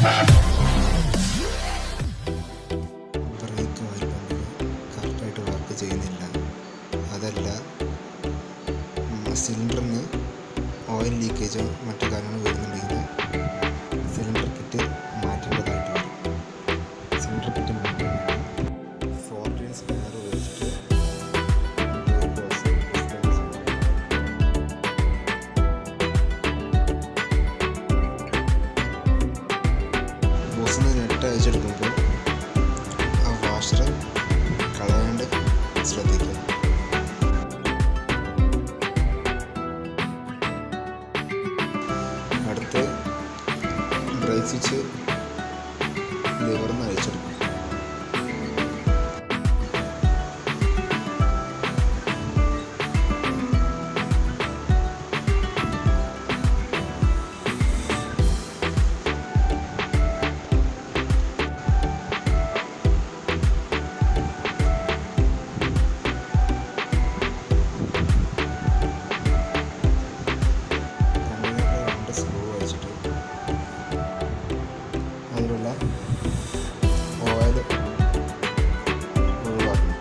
Break വരുമ്പോൾ കറക്റ്റായിട്ട് work ചെയ്യുന്നില്ല അതല്ല സിലിണ്ടറിന് ഓയിൽ ലീക്കേജോ മറ്റു കാര്യങ്ങളോ വരുന്നുണ്ടെങ്കിൽ സിലിണ്ടർ കിറ്റ് മാറ്റേണ്ടതായിട്ട് വരും സിലിണ്ടർ കിറ്റ് മാറ്റാൻ വേണ്ടി ഫോർട്ടീൻ സ്പാനർ ഉപയോഗിച്ചിട്ട് door close disconnect ചെയ്യണം. ബോസിൽ നിന്ന് നെറ്റ് അയച്ചെടുക്കുമ്പോൾ ആ വാഷർ കളയാണ്ട് ശ്രദ്ധിക്കുക അടുത്ത് ബ്രേക്ക് സ്വിച്ച് ലിവർന്ന് അയച്ചെടുക്കും കണ്ണിൻ്റെ രണ്ട് സ്ക്രൂ വെച്ചിട്ട് അതിലുള്ള ഓയിൽ ഒഴിവാക്കണം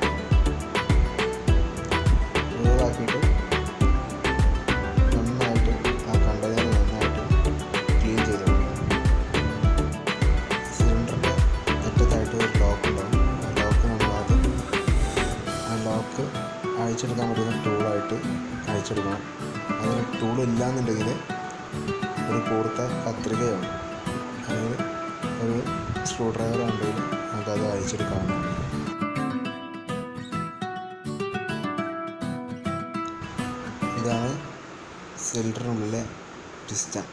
ഒഴിവാക്കിയിട്ട് നന്നായിട്ട് ആ കണ്ടെയ്നർ നന്നായിട്ട് ക്ലീൻ ചെയ്ത് കൊടുക്കണം സിലിണ്ടറിൻ്റെ അറ്റത്തായിട്ട് ഒരു ലോക്ക് ഉണ്ടാവും ആ ലോക്ക് നമ്മളാദ്യം ആ ലോക്ക് അഴിച്ചെടുക്കാൻ പറ്റുന്ന ടൂളായിട്ട് അഴിച്ചെടുക്കണം അതിന് ടൂൾ ഇല്ലാന്നുണ്ടെങ്കിൽ ഒരു കൂർത്ത കത്രികയോ അല്ലെങ്കിൽ ഒരു സ്ക്രൂ ഡ്രൈവറോ ഉണ്ടെങ്കിൽ നമുക്കത് അഴിച്ചെടുക്കാവുന്നതാണ് ഇതാണ് സിലിണ്ടറിനുള്ളിലെ പിസ്റ്റൺ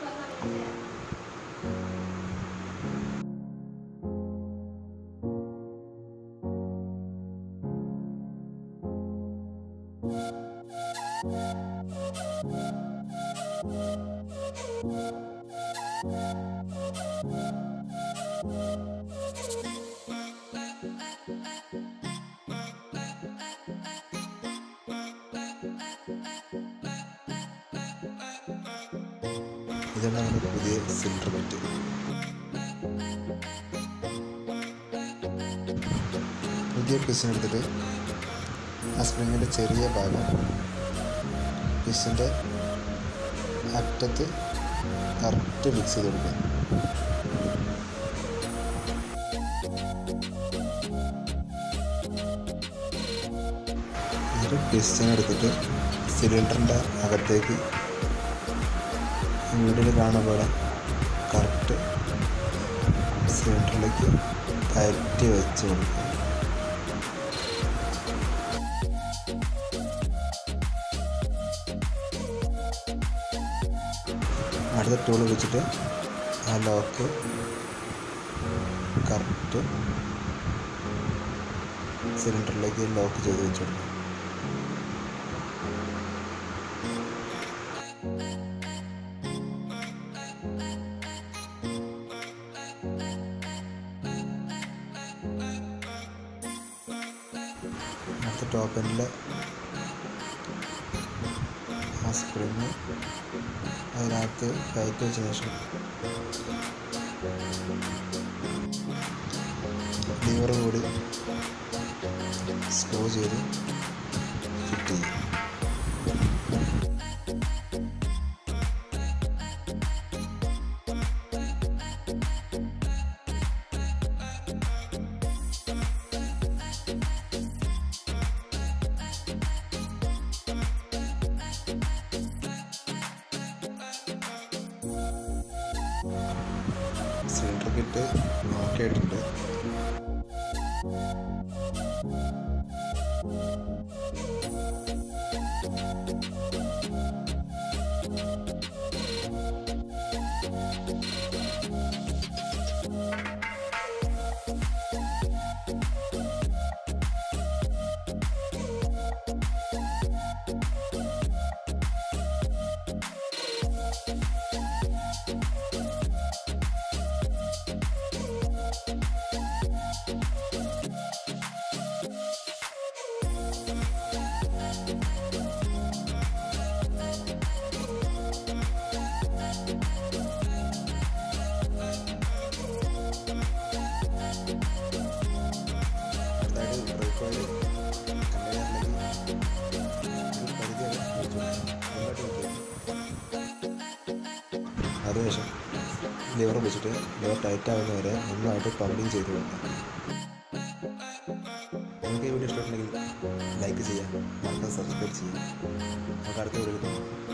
ഇതാണ് നമ്മുടെ പുതിയ സിലിണ്ടർ പറ്റ് പുതിയ പിസ്റ്റൺ എടുത്തിട്ട് ആ സ്പ്രിങ്ങിൻ്റെ ചെറിയ ഭാഗം പിസ്റ്റൻ്റെ അറ്റത്ത് കറക്റ്റ് ഫിക്സ് ചെയ്ത് കൊടുക്കുക ഒരു പിസ്റ്റൺ എടുത്തിട്ട് സിലിണ്ടറിൻ്റെ അകത്തേക്ക് വീഡിയോയിൽ കാണുന്ന പോലെ കറക്റ്റ് സിലിണ്ടറിലേക്ക് കയറ്റി വെച്ച് കൊടുക്കുക അടുത്ത ടൂൾ വെച്ചിട്ട് ആ ലോക്ക് കറക്റ്റ് സിലിണ്ടറിലേക്ക് ലോക്ക് ചെയ്ത് വെച്ച് കൊടുക്കുക അടുത്ത ടോപ്പ് എൻഡിൽ ആ സ്പ്രിങ് അതിനകത്ത് കയറ്റി വെച്ചതിന് ശേഷം ലിവർ കൂടി സ്ക്രൂ ചെയ്ത് ഫിറ്റ് ചെയ്യും സിലിണ്ടർ കിറ്റ് നോക്കിയിട്ടുണ്ട് അതിനുശേഷം ലിവർ വെച്ചിട്ട് ലിവർ ടൈറ്റ് ആവുന്ന വരെ നന്നായിട്ട് പമ്പിങ് ചെയ്ത് കൊടുക്കാം നിങ്ങൾക്ക് ഈ വീഡിയോ ഇഷ്ടപ്പെട്ടെങ്കിൽ ലൈക്ക് ചെയ്യാം മറക്കാതെ സബ്സ്ക്രൈബ് ചെയ്യാം നമുക്ക് അടുത്ത വീഡിയോ